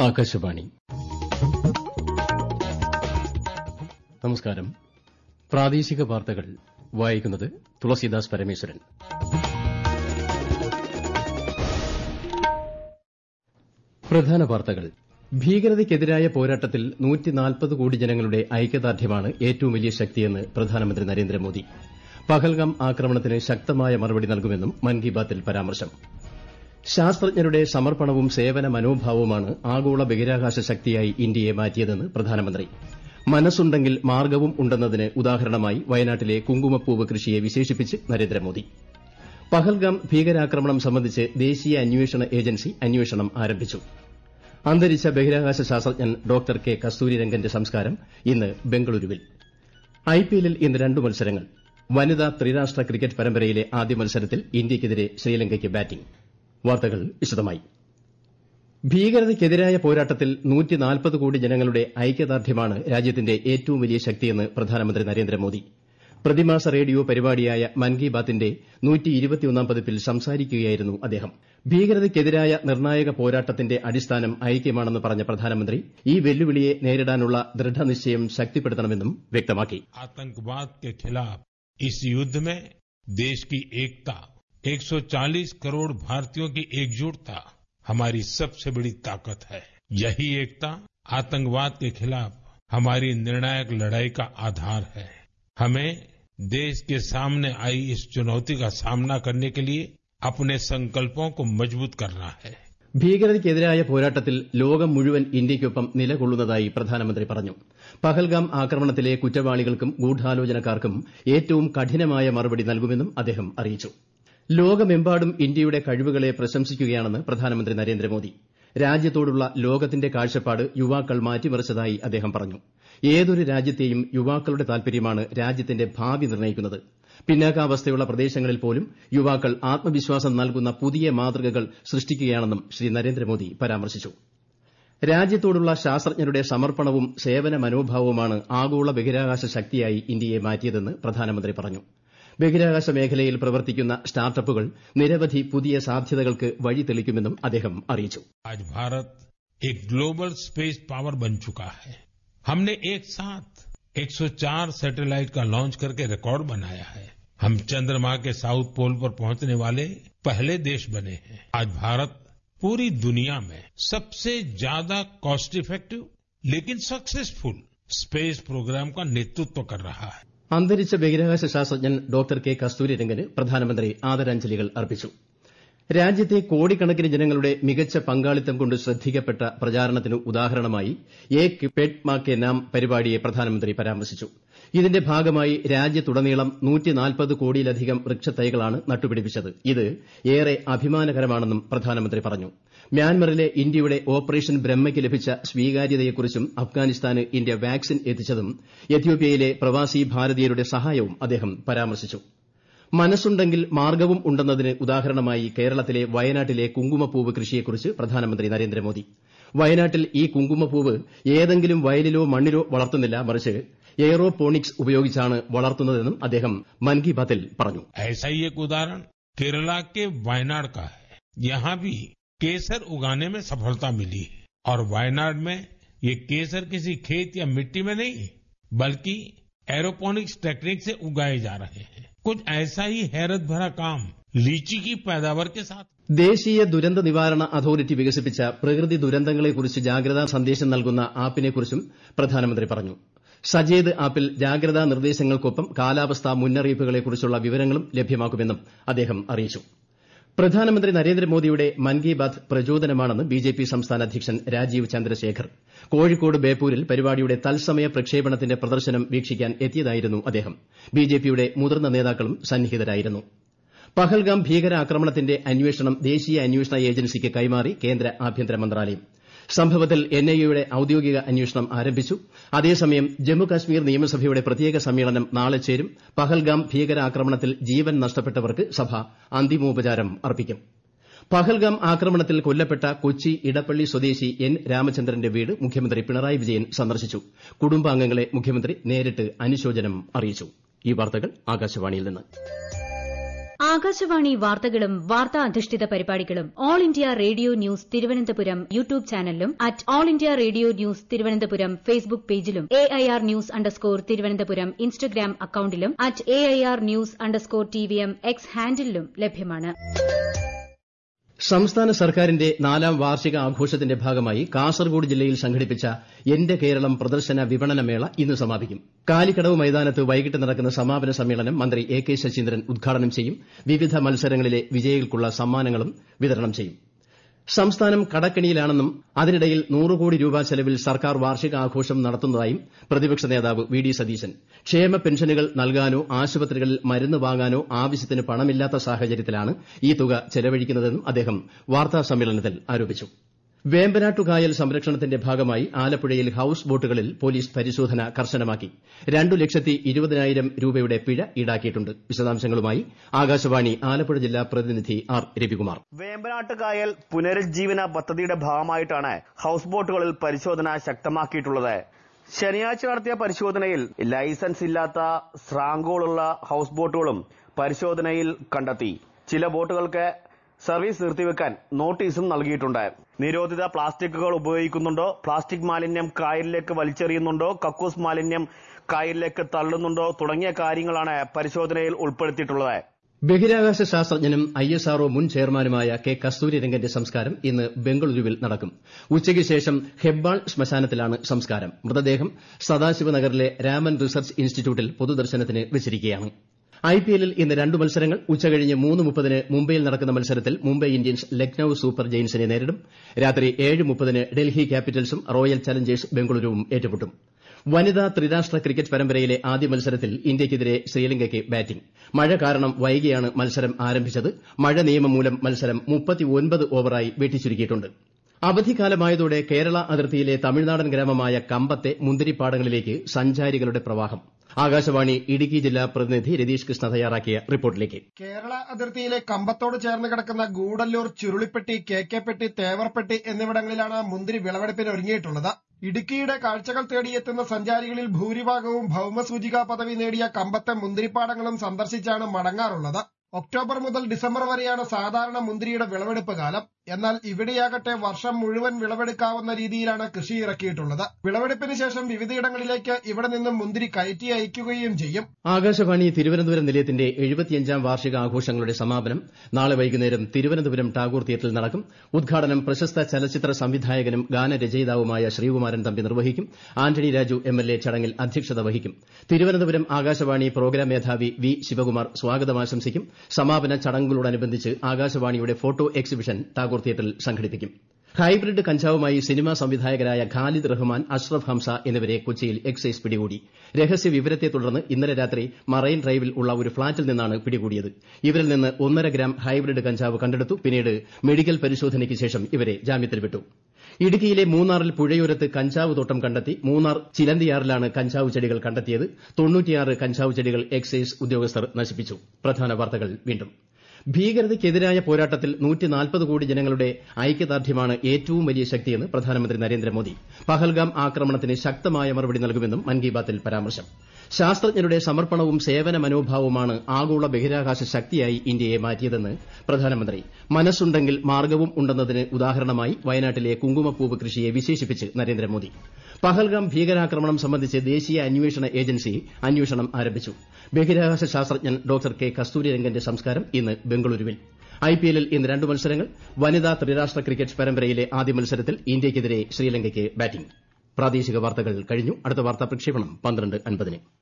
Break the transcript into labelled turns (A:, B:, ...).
A: ആകാശവാണി നമസ്കാരം പ്രാദേശിക വാർത്തകൾ വായിക്കുന്നത് തുളസീദാസ് പരമേശ്വരൻ പ്രധാന വാർത്തകൾ ഭീകരതയ്ക്കെതിരായ പോരാട്ടത്തിൽ കോടി ജനങ്ങളുടെ ഐക്യദാർഢ്യമാണ് ഏറ്റവും വലിയ ശക്തിയെന്ന് പ്രധാനമന്ത്രി നരേന്ദ്രമോദി പഹൽഗാം ആക്രമണത്തിന് ശക്തമായ മറുപടി നൽകുമെന്നും മൻ കി ബാത്തിൽ പരാമർശം ശാസ്ത്രജ്ഞരുടെ സമർപ്പണവും സേവന മനോഭാവവുമാണ് ആഗോള ബഹിരാകാശ ശക്തിയായി ഇന്ത്യയെ മാറ്റിയതെന്ന് പ്രധാനമന്ത്രി മനസ്സുണ്ടെങ്കിൽ മാർഗ്ഗവും ഉണ്ടെന്നതിന് ഉദാഹരണമായി വയനാട്ടിലെ കുങ്കുമപ്പൂവ് കൃഷിയെ വിശേഷിപ്പിച്ച് നരേന്ദ്രമോദി പഹൽഗാം ഭീകരാക്രമണം സംബന്ധിച്ച് ദേശീയ അന്വേഷണ ഏജൻസി അന്വേഷണം ആരംഭിച്ചു അന്തരിച്ച ബഹിരാകാശ ശാസ്ത്രജ്ഞൻ ഡോക്ടർ കെ കസ്തൂരിരംഗന്റെ സംസ്കാരം ഇന്ന് ബംഗളൂരുവിൽ ഐപിഎല്ലിൽ ഇന്ന് രണ്ട് മത്സരങ്ങൾ വനിതാ ത്രിരാഷ്ട്ര ക്രിക്കറ്റ് പരമ്പരയിലെ ആദ്യ മത്സരത്തിൽ ഇന്ത്യയ്ക്കെതിരെ ശ്രീലങ്കയ്ക്ക് ബാറ്റിംഗ് വാർത്തകൾ വിശദമായി ഭീകരതയ്ക്കെതിരായ പോരാട്ടത്തിൽ കോടി ജനങ്ങളുടെ ഐക്യദാർഢ്യമാണ് രാജ്യത്തിന്റെ ഏറ്റവും വലിയ ശക്തിയെന്ന് പ്രധാനമന്ത്രി നരേന്ദ്രമോദി പ്രതിമാസ റേഡിയോ പരിപാടിയായ മൻ കി ബാത്തിന്റെ പതിപ്പിൽ സംസാരിക്കുകയായിരുന്നു അദ്ദേഹം ഭീകരതയ്ക്കെതിരായ നിർണ്ണായക പോരാട്ടത്തിന്റെ അടിസ്ഥാനം ഐക്യമാണെന്ന് പറഞ്ഞ പ്രധാനമന്ത്രി ഈ വെല്ലുവിളിയെ നേരിടാനുള്ള ദൃഢനിശ്ചയം ശക്തിപ്പെടുത്തണമെന്നും വ്യക്തമാക്കി
B: आतंकवाद के खिलाफ इस युद्ध में देश की एकता 140 करोड़ भारतीयों की एकजुटता हमारी सबसे बड़ी ताकत है यही एकता आतंकवाद के खिलाफ हमारी निर्णायक लड़ाई का आधार है हमें देश के सामने आई इस चुनौती का सामना करने के लिए अपने संकल्पों को मजबूत करना है
A: ഭീകരതയ്ക്കെതിരായ പോരാട്ടത്തിൽ ലോകം മുഴുവൻ ഇന്ത്യയ്ക്കൊപ്പം നിലകൊള്ളുന്നതായി പ്രധാനമന്ത്രി പറഞ്ഞു പഹൽഗാം ആക്രമണത്തിലെ കുറ്റവാളികൾക്കും ഗൂഢാലോചനക്കാർക്കും ഏറ്റവും കഠിനമായ മറുപടി നൽകുമെന്നും അദ്ദേഹം അറിയിച്ചു ലോകമെമ്പാടും ഇന്ത്യയുടെ കഴിവുകളെ പ്രശംസിക്കുകയാണെന്ന് പ്രധാനമന്ത്രി നരേന്ദ്രമോദി രാജ്യത്തോടുള്ള ലോകത്തിന്റെ കാഴ്ചപ്പാട് യുവാക്കൾ മാറ്റിമറിച്ചതായി അദ്ദേഹം പറഞ്ഞു ഏതൊരു രാജ്യത്തെയും യുവാക്കളുടെ താൽപര്യമാണ് രാജ്യത്തിന്റെ ഭാവി നിർണ്ണയിക്കുന്നത് പിന്നാക്കാവസ്ഥയുള്ള പ്രദേശങ്ങളിൽ പോലും യുവാക്കൾ ആത്മവിശ്വാസം നൽകുന്ന പുതിയ മാതൃകകൾ സൃഷ്ടിക്കുകയാണെന്നും ശ്രീ നരേന്ദ്രമോദി പരാമർശിച്ചു രാജ്യത്തോടുള്ള ശാസ്ത്രജ്ഞരുടെ സമർപ്പണവും സേവന മനോഭാവവുമാണ് ആഗോള ബഹിരാകാശ ശക്തിയായി ഇന്ത്യയെ മാറ്റിയതെന്ന് പ്രധാനമന്ത്രി പറഞ്ഞു ബഹിരാകാശ മേഖലയിൽ പ്രവർത്തിക്കുന്ന സ്റ്റാർട്ടപ്പുകൾ നിരവധി പുതിയ സാധ്യതകൾക്ക് വഴി തെളിക്കുമെന്നും അദ്ദേഹം അറിയിച്ചു
B: आज भारत एक ग्लोबल स्पेस पावर बन चुका है हमने एक साथ 104 सैटेलाइट का लॉन्च करके रिकॉर्ड बनाया है हम चंद्रमा के साउथ पोल पर पहुंचने वाले पहले देश बने हैं आज भारत पूरी दुनिया में सबसे ज्यादा कॉस्ट इफेक्टिव लेकिन सक्सेसफुल स्पेस प्रोग्राम का नेतृत्व कर रहा है
A: അന്തരിച്ച ബഹിരാകാശ ശാസ്ത്രജ്ഞൻ ഡോക്ടർ കെ കസ്തൂരിരംഗന് പ്രധാനമന്ത്രി ആദരാഞ്ജലികൾ അർപ്പിച്ചു രാജ്യത്തെ കോടിക്കണക്കിന് ജനങ്ങളുടെ മികച്ച പങ്കാളിത്തം കൊണ്ട് ശ്രദ്ധിക്കപ്പെട്ട പ്രചാരണത്തിന് ഉദാഹരണമായി ഏക് പെഡ് മാ കെ നാം പരിപാടിയെ പ്രധാനമന്ത്രി പരാമർശിച്ചു ഇതിന്റെ ഭാഗമായി രാജ്യത്തുടനീളം കോടിയിലധികം വൃക്ഷത്തൈകളാണ് നട്ടുപിടിപ്പിച്ചത് ഇത് ഏറെ അഭിമാനകരമാണെന്നും പ്രധാനമന്ത്രി പറഞ്ഞു മ്യാൻമറിലെ ഇന്ത്യയുടെ ഓപ്പറേഷൻ ബ്രഹ്മയ്ക്ക് ലഭിച്ച സ്വീകാര്യതയെക്കുറിച്ചും അഫ്ഗാനിസ്ഥാന് ഇന്ത്യ വാക്സിൻ എത്തിച്ചതും എത്യോപ്യയിലെ പ്രവാസി ഭാരതീയരുടെ സഹായവും അദ്ദേഹം പരാമർശിച്ചു മനസ്സുണ്ടെങ്കിൽ മാർഗ്ഗവും ഉണ്ടെന്നതിന് ഉദാഹരണമായി കേരളത്തിലെ വയനാട്ടിലെ കുങ്കുമപ്പൂവ് കൃഷിയെക്കുറിച്ച് പ്രധാനമന്ത്രി നരേന്ദ്രമോദി വയനാട്ടിൽ ഈ കുങ്കുമപ്പൂവ് ഏതെങ്കിലും വയലിലോ മണ്ണിലോ വളർത്തുന്നില്ല മറിച്ച് എയറോപോണിക്സ് ഉപയോഗിച്ചാണ് വളർത്തുന്നതെന്നും അദ്ദേഹം മൻ കി ബാത്തിൽ പറഞ്ഞു
B: ऐसा ही एक उदाहरण केरला के वायनाड का है यहाँ भी केसर उगाने में सफलता मिली है और वायनाड में ये केसर किसी खेत या मिट्टी में नहीं बल्कि एरोपोनिक्स टेक्निक से उगाए जा रहे हैं कुछ ऐसा ही हैरत भरा काम लीची की पैदावार के साथ
A: ദേശീയ ദുരന്ത നിവാരണ അതോറിറ്റി വികസിപ്പിച്ച പ്രകൃതി ദുരന്തങ്ങളെക്കുറിച്ച് ജാഗ്രതാ സന്ദേശം നൽകുന്ന ആപ്പിനെക്കുറിച്ചും പ്രധാനമന്ത്രി പറഞ്ഞു സജേത് ആപ്പിൽ ജാഗ്രതാ നിർദ്ദേശങ്ങൾക്കൊപ്പം കാലാവസ്ഥാ മുന്നറിയിപ്പുകളെക്കുറിച്ചുള്ള വിവരങ്ങളും ലഭ്യമാക്കുമെന്നും അദ്ദേഹം അറിയിച്ചു പ്രധാനമന്ത്രി നരേന്ദ്രമോദിയുടെ മൻ കി ബാത് പ്രചോദനമാണെന്ന് ബിജെപി സംസ്ഥാന അധ്യക്ഷൻ രാജീവ് ചന്ദ്രശേഖർ കോഴിക്കോട് ബേപ്പൂരിൽ പരിപാടിയുടെ തത്സമയ പ്രക്ഷേപണത്തിന്റെ പ്രദർശനം വീക്ഷിക്കാൻ എത്തിയതായിരുന്നു അദ്ദേഹം ബിജെപിയുടെ മുതിർന്ന നേതാക്കളും സന്നിഹിതരായിരുന്നു പഹൽഗാം ഭീകരാക്രമണത്തിന്റെ അന്വേഷണം ദേശീയ അന്വേഷണ ഏജൻസിക്ക് കൈമാറി കേന്ദ്ര ആഭ്യന്തര മന്ത്രാലയം സംഭവത്തിൽ എൻഐഎയുടെ ഔദ്യോഗിക അന്വേഷണം ആരംഭിച്ചു അതേസമയം ജമ്മുകാശ്മീർ നിയമസഭയുടെ പ്രത്യേക സമ്മേളനം നാളെ ചേരും പഹൽഗാം ഭീകരാക്രമണത്തിൽ ജീവൻ നഷ്ടപ്പെട്ടവർക്ക് സഭ അന്തിമോപചാരം അർപ്പിക്കും പഹൽഗാം ആക്രമണത്തിൽ കൊല്ലപ്പെട്ട കൊച്ചി ഇടപ്പള്ളി സ്വദേശി എൻ രാമചന്ദ്രന്റെ വീട് മുഖ്യമന്ത്രി പിണറായി വിജയൻ സന്ദർശിച്ചു കുടുംബാംഗങ്ങളെ മുഖ്യമന്ത്രി നേരിട്ട് അനുശോചനം അറിയിച്ചു ഈ വാർത്തകൾ ആകാശവാണിയിൽ നിന്ന്
C: ആകാശവാണി വാർത്തകളും വാർത്താ അധിഷ്ഠിത പരിപാടികളും all India radio news Thiruvananthapuram YouTube ചാനലിലും at all India radio news Thiruvananthapuram Facebook പേജിലും A I R news underscore Thiruvananthapuram Instagram അക്കൌണ്ടിലും at A I R news underscore T V M X ഹാൻഡിലും ലഭ്യമാണ്
A: സംസ്ഥാന സർക്കാരിന്റെ നാലാം വാർഷിക ആഘോഷത്തിന്റെ ഭാഗമായി കാസർഗോഡ് ജില്ലയിൽ സംഘടിപ്പിച്ച എന്റെ കേരളം പ്രദർശന വിപണന മേള ഇന്ന് സമാപിക്കും കാലിക്കടവ് മൈതാനത്ത് വൈകിട്ട് നടക്കുന്ന സമാപന സമ്മേളനം മന്ത്രി എ കെ ശശീന്ദ്രൻ ഉദ്ഘാടനം ചെയ്യും വിവിധ മത്സരങ്ങളിലെ വിജയികൾക്കുള്ള സമ്മാനങ്ങളും വിതരണം ചെയ്യും സംസ്ഥാനം കടക്കെണിയിലാണെന്നും അതിനിടയിൽ നൂറ് കോടി രൂപ ചെലവിൽ സർക്കാർ വാർഷികാഘോഷം നടത്തുന്നതായും പ്രതിപക്ഷ നേതാവ് വി ഡി സതീശൻ ക്ഷേമ പെൻഷനുകൾ നൽകാനോ ആശുപത്രികളിൽ മരുന്ന് വാങ്ങാനോ ആവശ്യത്തിന് പണമില്ലാത്ത സാഹചര്യത്തിലാണ് ഈ തുക ചെലവഴിക്കുന്നതെന്നും അദ്ദേഹം വാർത്താസമ്മേളനത്തിൽ ആരോപിച്ചു വേമ്പനാട്ടുകായൽ സംരക്ഷണത്തിന്റെ ഭാഗമായി ആലപ്പുഴയിൽ ഹൌസ് ബോട്ടുകളിൽ പോലീസ് പരിശോധന കർശനമാക്കി രണ്ടു ലക്ഷത്തി ഇരുപതിനായിരം രൂപയുടെ പിഴ ഈടാക്കിയിട്ടുണ്ട് വിശദാംശങ്ങളുമായി ആകാശവാണി ആലപ്പുഴ ജില്ലാ പ്രതിനിധി ആർ രവികുമാർ
D: വേമ്പനാട്ടുകായൽ പുനരുജ്ജീവന പദ്ധതിയുടെ ഭാഗമായിട്ടാണ് ഹൌസ് ബോട്ടുകളിൽ പരിശോധന ശക്തമാക്കിയിട്ടുള്ളത് ശനിയാഴ്ച നടത്തിയ പരിശോധനയിൽ ലൈസൻസ് ഇല്ലാത്ത സ്രാങ്കോളുള്ള ഹൌസ് ബോട്ടുകളും പരിശോധനയിൽ കണ്ടെത്തി ചില ബോട്ടുകൾക്ക് സർവീസ് നിർത്തിവെക്കാൻ നോട്ടീസും നൽകിയിട്ടുണ്ട് നിരോധിത പ്ലാസ്റ്റിക്കുകൾ ഉപയോഗിക്കുന്നുണ്ടോ പ്ലാസ്റ്റിക് മാലിന്യം കായലിലേക്ക് വലിച്ചെറിയുന്നുണ്ടോ കക്കൂസ് മാലിന്യം കായലിലേക്ക് തള്ളുന്നുണ്ടോ തുടങ്ങിയ കാര്യങ്ങളാണ് പരിശോധനയിൽ ഉൾപ്പെടുത്തിയിട്ടുള്ളത്
A: ബഹിരാകാശ ശാസ്ത്രജ്ഞനും ഐ എസ് ആർഒ മുൻ ചെയർമാനുമായ കെ കസ്തൂരിരംഗന്റെ സംസ്കാരം ഇന്ന് ബംഗളൂരുവിൽ നടക്കും ഉച്ചയ്ക്ക് ശേഷം ഹെബ്ബാൾ ശ്മശാനത്തിലാണ് സംസ്കാരം മൃതദേഹം സദാശിവനഗറിലെ രാമൻ റിസർച്ച് ഇൻസ്റ്റിറ്റ്യൂട്ടിൽ പൊതുദർശനത്തിന് വെച്ചിരിക്കുകയാണ് ഐപിഎല്ലിൽ ഇന്ന് രണ്ട് മത്സരങ്ങൾ ഉച്ചകഴിഞ്ഞ് മൂന്ന് മുപ്പതിന് മുംബൈയിൽ നടക്കുന്ന മത്സരത്തിൽ മുംബൈ ഇന്ത്യൻസ് ലക്നൌ സൂപ്പർ ജെയിൻസിനെ നേരിടും രാത്രി ഏഴ് മുപ്പതിന് ഡൽഹി ക്യാപിറ്റൽസും റോയൽ ചലഞ്ചേഴ്സ് ബംഗളൂരുവും ഏറ്റുമുട്ടും വനിതാ ത്രിരാഷ്ട്ര ക്രിക്കറ്റ് പരമ്പരയിലെ ആദ്യ മത്സരത്തിൽ ഇന്ത്യയ്ക്കെതിരെ ശ്രീലങ്കയ്ക്ക് ബാറ്റിംഗ് മഴ കാരണം വൈകിയാണ് മത്സരം ആരംഭിച്ചത് മഴ നിയമം മൂലം മത്സരം ഓവറായി വെട്ടിച്ചുരുക്കിയിട്ടുണ്ട് അവധിക്കാലമായതോടെ കേരള അതിർത്തിയിലെ തമിഴ്നാടൻ ഗ്രാമമായ കമ്പത്തെ മുന്തിരിപ്പാടങ്ങളിലേക്ക് സഞ്ചാരികളുടെ പ്രവാഹം ആകാശവാണി ഇടുക്കി ജില്ലാ പ്രതിനിധി രതീഷ് കൃഷ്ണ തയ്യാറാക്കിയ റിപ്പോർട്ടിലേക്ക്
E: കേരള അതിർത്തിയിലെ കമ്പത്തോട് ചേർന്ന് കിടക്കുന്ന ഗൂഡല്ലൂർ ചുരുളിപ്പെട്ടി കെ കെ പെട്ടി തേവർപ്പെട്ടി എന്നിവിടങ്ങളിലാണ് മുന്തിരി വിളവെടുപ്പിന് ഒരുങ്ങിയിട്ടുള്ളത് ഇടുക്കിയുടെ കാഴ്ചകൾ തേടിയെത്തുന്ന സഞ്ചാരികളിൽ ഭൂരിഭാഗവും ഭൌമസൂചികാ പദവി നേടിയ കമ്പത്തെ മുന്തിരിപ്പാടങ്ങളും സന്ദർശിച്ചാണ് മടങ്ങാറുള്ളത് ഒക്ടോബർ മുതൽ ഡിസംബർ വരെയാണ് സാധാരണ മുന്തിരിയുടെ വിളവെടുപ്പ് കാലം എന്നാൽ ഇവിടെയാകട്ടെ വർഷം മുഴുവൻ വിളവെടുക്കാവുന്ന രീതിയിലാണ് കൃഷി ഇറക്കിയിട്ടുള്ളത് വിളവെടുപ്പിന് ശേഷം വിവിധയിടങ്ങളിലേക്ക് ഇവിടെ നിന്നും മുന്തിരി കയറ്റി അയക്കുകയും ചെയ്യും
A: ആകാശവാണി തിരുവനന്തപുരം നിലയത്തിന്റെ എഴുപത്തിയഞ്ചാം വാർഷിക ആഘോഷങ്ങളുടെ സമാപനം നാളെ വൈകുന്നേരം തിരുവനന്തപുരം ടാഗോർ തിയേറ്ററിൽ നടക്കും ഉദ്ഘാടനം പ്രശസ്ത ചലച്ചിത്ര സംവിധായകനും ഗാനരചയിതാവുമായ ശ്രീകുമാരൻ തമ്പി നിർവഹിക്കും ആന്റണി രാജു എംഎൽഎ ചടങ്ങിൽ അധ്യക്ഷത വഹിക്കും തിരുവനന്തപുരം ആകാശവാണി പ്രോഗ്രാം മേധാവി വി ശിവകുമാർ സ്വാഗതം ആശംസിക്കും സമാപന ചടങ്ങുകളോടനുബന്ധിച്ച് ആകാശവാണിയുടെ ഫോട്ടോ എക്സിബിഷൻ ടാഗോർ തിയേറ്ററിൽ സംഘടിപ്പിക്കും ഹൈബ്രിഡ് കഞ്ചാവുമായി സിനിമാ സംവിധായകരായ ഖാലിദ് റഹ്മാൻ അഷ്റഫ് ഹംസ എന്നിവരെ കൊച്ചിയിൽ എക്സൈസ് പിടികൂടി രഹസ്യ വിവരത്തെ തുടർന്ന് ഇന്നലെ രാത്രി മറൈൻ ഡ്രൈവിൽ ഉള്ള ഒരു ഫ്ളാറ്റിൽ നിന്നാണ് പിടികൂടിയത് ഇവരിൽ നിന്ന് ഒന്നര ഗ്രാം ഹൈബ്രിഡ് കഞ്ചാവ് കണ്ടെടുത്തു പിന്നീട് മെഡിക്കൽ പരിശോധനയ്ക്ക് ശേഷം ഇവരെ ജാമ്യത്തിൽ വിട്ടു ഇടുക്കിയിലെ മൂന്നാറിൽ പുഴയോരത്ത് കഞ്ചാവ് തോട്ടം കണ്ടെത്തി മൂന്നാർ ചിലന്തിയാറിലാണ് കഞ്ചാവ് ചെടികൾ കണ്ടെത്തിയത് തൊണ്ണൂറ്റിയാറ് കഞ്ചാവ് ചെടികൾ എക്സൈസ് ഉദ്യോഗസ്ഥർ നശിപ്പിച്ചു പ്രധാന വാർത്തകൾ വീണ്ടും ഭീകരതയ്ക്കെതിരായ പോരാട്ടത്തിൽ കോടി ജനങ്ങളുടെ ഐക്യദാർഢ്യമാണ് ഏറ്റവും വലിയ ശക്തിയെന്ന് പ്രധാനമന്ത്രി നരേന്ദ്രമോദി പഹൽഗാം ആക്രമണത്തിന് ശക്തമായ മറുപടി നൽകുമെന്നും മൻ കി ബാത്തിൽ പരാമർശം ശാസ്ത്രജ്ഞരുടെ സമർപ്പണവും സേവന മനോഭാവവുമാണ് ആഗോള ബഹിരാകാശ ശക്തിയായി ഇന്ത്യയെ മാറ്റിയതെന്ന് പ്രധാനമന്ത്രി മനസ്സുണ്ടെങ്കിൽ മാർഗ്ഗവും ഉണ്ടെന്നതിന് ഉദാഹരണമായി വയനാട്ടിലെ കുങ്കുമപ്പൂവ് കൃഷിയെ വിശേഷിപ്പിച്ച് നരേന്ദ്രമോദി പഹൽഗാം ഭീകരാക്രമണം സംബന്ധിച്ച് ദേശീയ അന്വേഷണ ഏജൻസി അന്വേഷണം ആരംഭിച്ചു ബഹിരാകാശ ശാസ്ത്രജ്ഞൻ ഡോക്ടർ കെ കസ്തൂരിരംഗന്റെ സംസ്കാരം ഇന്ന് ബംഗളൂരുവിൽ ഐപിഎല്ലിൽ ഇന്ന് രണ്ട് മത്സരങ്ങൾ വനിതാ ത്രിരാഷ്ട്ര ക്രിക്കറ്റ് പരമ്പരയിലെ ആദ്യ മത്സരത്തിൽ ഇന്ത്യയ്ക്കെതിരെ ശ്രീലങ്കയ്ക്ക് ബാറ്റിംഗ് പ്രാദേശിക വാർത്തകൾ കഴിഞ്ഞു അടുത്ത വാർത്താ പ്രക്ഷേപണം പന്ത്രണ്ട് അൻപതിന്